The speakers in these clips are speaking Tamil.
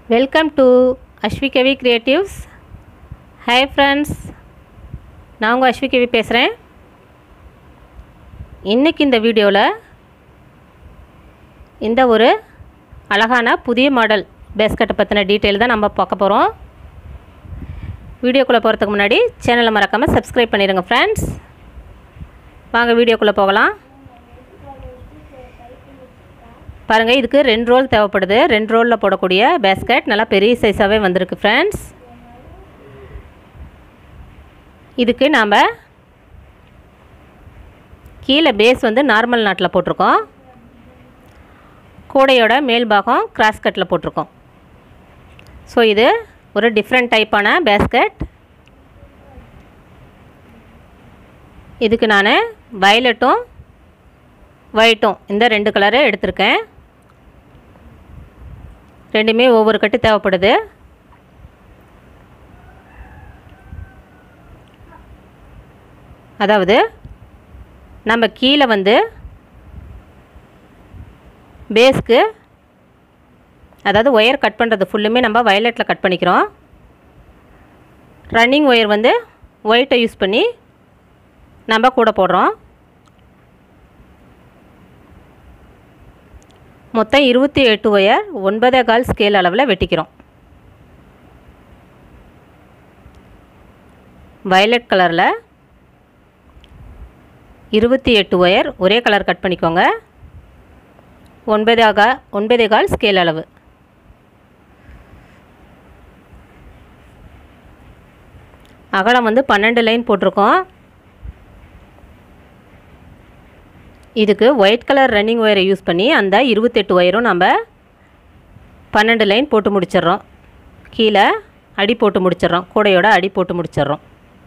welcome to Aswikavi creatives hi friends நான் உங்கள் அஸ்விகவி பேசுகிறேன் இன்றைக்கி இந்த வீடியோவில் இந்த ஒரு அழகான புதிய மாடல் பேஸ்கட்டை பற்றின டீட்டெயில் தான் நம்ம பார்க்க போகிறோம் வீடியோக்குள்ளே போகிறதுக்கு முன்னாடி சேனலை மறக்காமல் சப்ஸ்கிரைப் பண்ணிடுங்க ஃப்ரெண்ட்ஸ் வாங்க வீடியோக்குள்ளே போகலாம் பாருங்கள் இதுக்கு ரெண்டு ரோல் தேவைப்படுது ரெண்டு ரோலில் போடக்கூடிய பேஸ்கெட் நல்லா பெரிய சைஸாகவே வந்திருக்கு ஃப்ரெண்ட்ஸ் இதுக்கு நாம் கீழே பேஸ் வந்து நார்மல் நாட்டில் போட்டிருக்கோம் கூடையோட மேல் பாகம் கிராஸ் கட்டில் போட்டிருக்கோம் ஸோ இது ஒரு டிஃப்ரெண்ட் டைப்பான பேஸ்கெட் இதுக்கு நான் வயலட்டும் ஒயிட்டும் இந்த ரெண்டு கலரை எடுத்திருக்கேன் ரெண்டுமே ஒவ்வொரு கட்டு தேவைப்படுது அதாவது நம்ம கீழே வந்து பேஸ்க்கு அதாவது ஒயர் கட் பண்ணுறது ஃபுல்லுமே நம்ம வயலட்டில் கட் பண்ணிக்கிறோம் ரன்னிங் ஒயர் வந்து ஒயிட்டை யூஸ் பண்ணி நம்ம கூட போடுறோம் மொத்தம் இருபத்தி எட்டு ஒயர் ஒன்பதே கால் ஸ்கேல் அளவில் வெட்டிக்கிறோம் வயலட் கலரில் இருபத்தி எட்டு ஒயர் ஒரே கலர் கட் பண்ணிக்கோங்க ஒன்பதாக ஒன்பதே கால் ஸ்கேல் அளவு அகலம் வந்து பன்னெண்டு லைன் போட்டிருக்கோம் இதுக்கு ஒயிட் கலர் ரன்னிங் ஒயரை யூஸ் பண்ணி அந்த இருபத்தெட்டு ஒயரும் நம்ம பன்னெண்டு லைன் போட்டு முடிச்சிடுறோம் கீழே அடி போட்டு முடிச்சிடுறோம் கூடையோட அடி போட்டு முடிச்சிடுறோம்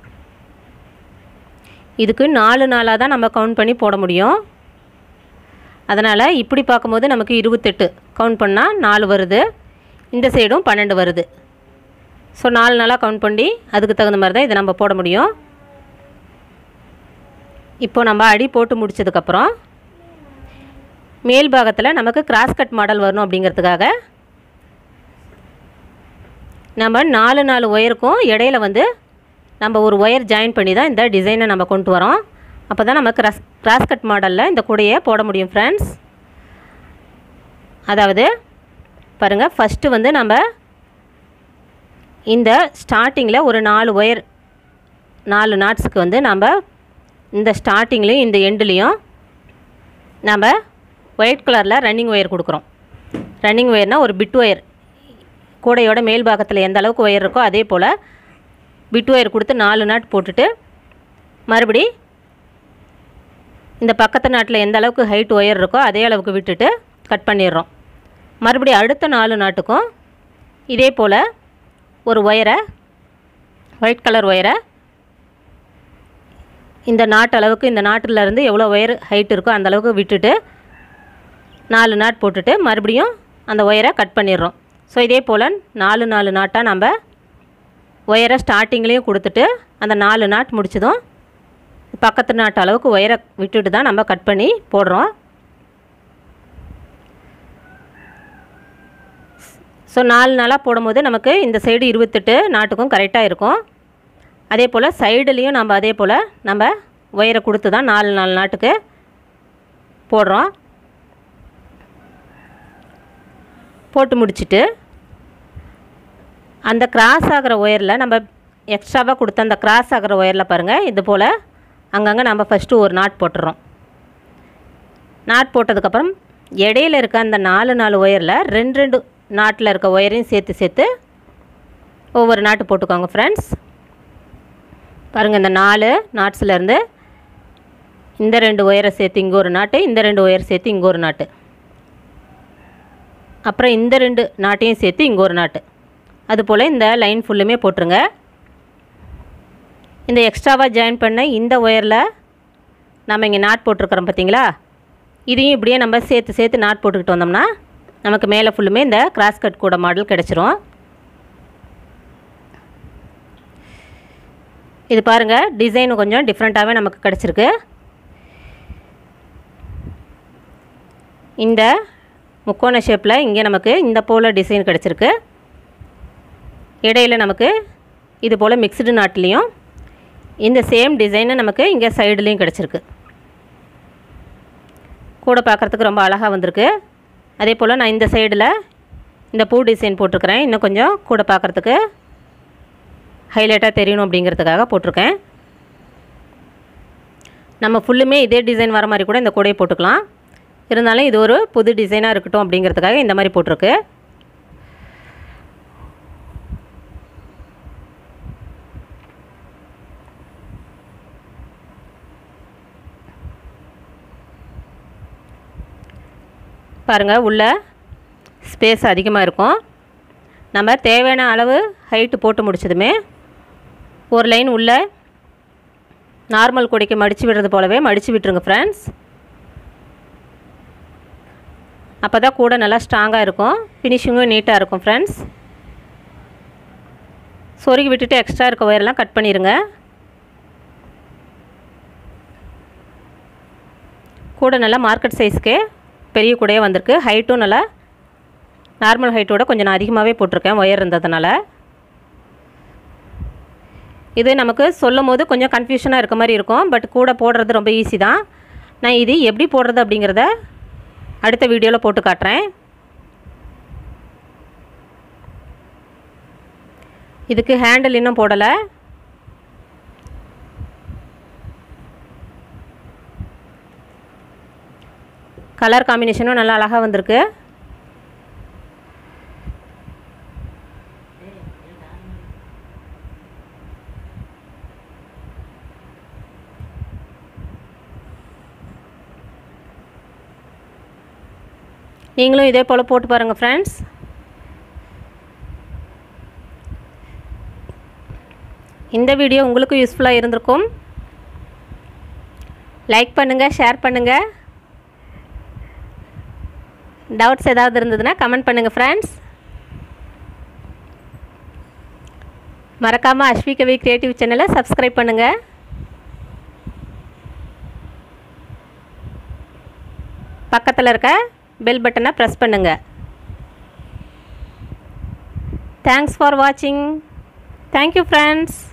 இதுக்கு நாலு நாளாக தான் நம்ம கவுண்ட் பண்ணி போட முடியும் அதனால் இப்படி பார்க்கும்போது நமக்கு இருபத்தெட்டு கவுண்ட் பண்ணால் நாலு வருது இந்த சைடும் பன்னெண்டு வருது ஸோ நாலு நாளாக கவுண்ட் பண்ணி அதுக்கு தகுந்த மாதிரி தான் இதை நம்ம போட முடியும் இப்போ நம்ம அடி போட்டு முடித்ததுக்கப்புறம் மேல் பாகத்தில் நமக்கு கிராஸ் கட் மாடல் வரணும் அப்படிங்கிறதுக்காக நம்ம நாலு நாலு ஒயருக்கும் இடையில வந்து நம்ம ஒரு ஒயர் ஜாயின் பண்ணி தான் இந்த டிசைனை நம்ம கொண்டு வரோம் அப்போ தான் நம்ம கிராஸ் கிராஸ் கட் மாடலில் இந்த கூடையை போட முடியும் ஃப்ரெண்ட்ஸ் அதாவது பாருங்கள் ஃபஸ்ட்டு வந்து நம்ம இந்த ஸ்டார்டிங்கில் ஒரு நாலு ஒயர் நாலு நாட்ஸுக்கு வந்து நம்ம இந்த ஸ்டார்டிங்லேயும் இந்த எண்டுலேயும் நம்ம ஒயிட் கலரில் ரன்னிங் ஒயர் கொடுக்குறோம் ரன்னிங் ஒயர்னால் ஒரு பிட் ஒயர் கூடையோட மேல் பாகத்தில் எந்த அளவுக்கு ஒயர் இருக்கோ அதே போல் பிட் ஒயர் கொடுத்து நாலு நாட் போட்டுட்டு மறுபடி இந்த பக்கத்து நாட்டில் எந்த அளவுக்கு ஹைட் ஒயர் இருக்கோ அதே அளவுக்கு விட்டுட்டு கட் பண்ணிடுறோம் மறுபடி அடுத்த நாலு நாட்டுக்கும் இதே போல் ஒரு ஒயரை ஒயிட் கலர் ஒயரை இந்த நாட்டு அளவுக்கு இந்த நாட்டிலேருந்து எவ்வளோ ஒயர் ஹைட் இருக்கோ அந்த அளவுக்கு விட்டுட்டு நாலு நாட் போட்டுட்டு மறுபடியும் அந்த ஒயரை கட் பண்ணிடுறோம் ஸோ இதே போல் நாலு நாலு நாட்டாக நம்ம ஒயரை ஸ்டார்டிங்லேயும் கொடுத்துட்டு அந்த நாலு நாட் முடிச்சதும் பக்கத்து நாட்டு அளவுக்கு ஒயரை விட்டுட்டு தான் நம்ம கட் பண்ணி போடுறோம் ஸோ நாலு நாளாக போடும்போது நமக்கு இந்த சைடு இருபத்தெட்டு நாட்டுக்கும் கரெக்டாக இருக்கும் அதே போல் சைடுலேயும் நம்ம அதே போல் நம்ம ஒயரை கொடுத்து தான் நாலு நாலு நாட்டுக்கு போடுறோம் போட்டு முடிச்சுட்டு அந்த கிராஸ் ஆகிற ஒயரில் நம்ம எக்ஸ்ட்ராவாக கொடுத்த அந்த கிராஸ் ஆகிற ஒயரில் பாருங்கள் இது போல் அங்கங்கே நம்ம ஃபஸ்ட்டு ஒரு நாட் போட்டுறோம் நாட் போட்டதுக்கப்புறம் இடையில இருக்க அந்த நாலு நாலு ஒயரில் ரெண்டு ரெண்டு நாட்டில் இருக்க ஒயரையும் சேர்த்து சேர்த்து ஒவ்வொரு நாட்டு போட்டுக்கோங்க ஃப்ரெண்ட்ஸ் பாருங்கள் இந்த நாலு நாட்ஸ்லேருந்து இந்த ரெண்டு ஒயரை சேர்த்து இங்கே ஒரு நாட்டு இந்த ரெண்டு ஒயர் சேர்த்து இங்கே ஒரு நாட்டு அப்புறம் இந்த ரெண்டு நாட்டையும் சேர்த்து இங்கே ஒரு நாட்டு அதுபோல் இந்த லைன் ஃபுல்லுமே போட்டுருங்க இந்த எக்ஸ்ட்ராவாக ஜாயின் பண்ண இந்த ஒயரில் நம்ம இங்கே நாட் போட்டிருக்கிறோம் பார்த்தீங்களா இதையும் இப்படியே நம்ம சேர்த்து சேர்த்து நாட் போட்டுக்கிட்டு வந்தோம்னா நமக்கு மேலே ஃபுல்லுமே இந்த கிராஸ் கட் கூட மாடல் கிடச்சிரும் இது பாருங்கள் டிசைன் கொஞ்சம் டிஃப்ரெண்ட்டாகவே நமக்கு கிடச்சிருக்கு இந்த முக்கோண ஷேப்பில் இங்கே நமக்கு இந்த போல் டிசைன் கிடச்சிருக்கு இடையில நமக்கு இது போல் மிக்ஸ்டு நாட்லேயும் இந்த சேம் டிசைனு நமக்கு இங்கே சைடுலேயும் கிடச்சிருக்கு கூட பார்க்குறதுக்கு ரொம்ப அழகாக வந்திருக்கு அதே போல் நான் இந்த சைடில் இந்த பூ டிசைன் போட்டிருக்கிறேன் இன்னும் கொஞ்சம் கூட பார்க்குறதுக்கு ஹைலைட்டாக தெரியணும் அப்படிங்கிறதுக்காக போட்டிருக்கேன் நம்ம ஃபுல்லுமே இதே டிசைன் வர மாதிரி கூட இந்த கூடையை போட்டுக்கலாம் இருந்தாலும் இது ஒரு புது டிசைனாக இருக்கட்டும் அப்படிங்கிறதுக்காக இந்த மாதிரி போட்டிருக்கு பாருங்கள் உள்ள ஸ்பேஸ் அதிகமாக இருக்கும் நம்ம தேவையான அளவு ஹைட்டு போட்டு முடிச்சதுமே ஒரு லைன் உள்ள நார்மல் கொடிக்கு மடித்து விடுறது போலவே மடித்து விட்டுருங்க ஃப்ரெண்ட்ஸ் அப்போ தான் கூட நல்லா ஸ்ட்ராங்காக இருக்கும் ஃபினிஷிங்கும் நீட்டாக இருக்கும் ஃப்ரெண்ட்ஸ் சொருகி விட்டுட்டு எக்ஸ்ட்ரா இருக்க ஒயரெல்லாம் கட் பண்ணிடுங்க கூட நல்லா மார்க்கெட் சைஸ்க்கு பெரிய கூடையே வந்திருக்கு ஹைட்டும் நல்லா நார்மல் ஹைட்டோட கொஞ்சம் நான் அதிகமாகவே போட்டிருக்கேன் ஒயர் இருந்ததுனால இது நமக்கு சொல்லும் போது கொஞ்சம் கன்ஃபியூஷனாக இருக்க மாதிரி இருக்கும் பட் கூட போடுறது ரொம்ப ஈஸி தான் நான் இது எப்படி போடுறது அப்படிங்கிறத அடுத்த வீடியோவில் போட்டு காட்டுறேன் இதுக்கு ஹேண்டில் இன்னும் போடலை கலர் காம்பினேஷனும் நல்லா அழகாக வந்திருக்கு நீங்களும் இதே போல் போட்டு பாருங்கள் ஃப்ரெண்ட்ஸ் இந்த வீடியோ உங்களுக்கும் யூஸ்ஃபுல்லாக இருந்திருக்கும் லைக் பண்ணுங்கள் ஷேர் பண்ணுங்கள் டவுட்ஸ் ஏதாவது இருந்ததுன்னா கமெண்ட் பண்ணுங்கள் ஃப்ரெண்ட்ஸ் மறக்காமல் அஸ்விகவி கிரியேட்டிவ் சேனலை சப்ஸ்கிரைப் பண்ணுங்கள் பக்கத்தில் இருக்க பெல் பட்டனை ப்ரெஸ் பண்ணுங்கள் தேங்க்ஸ் ஃபார் வாட்சிங் தேங்க்யூ ஃப்ரெண்ட்ஸ்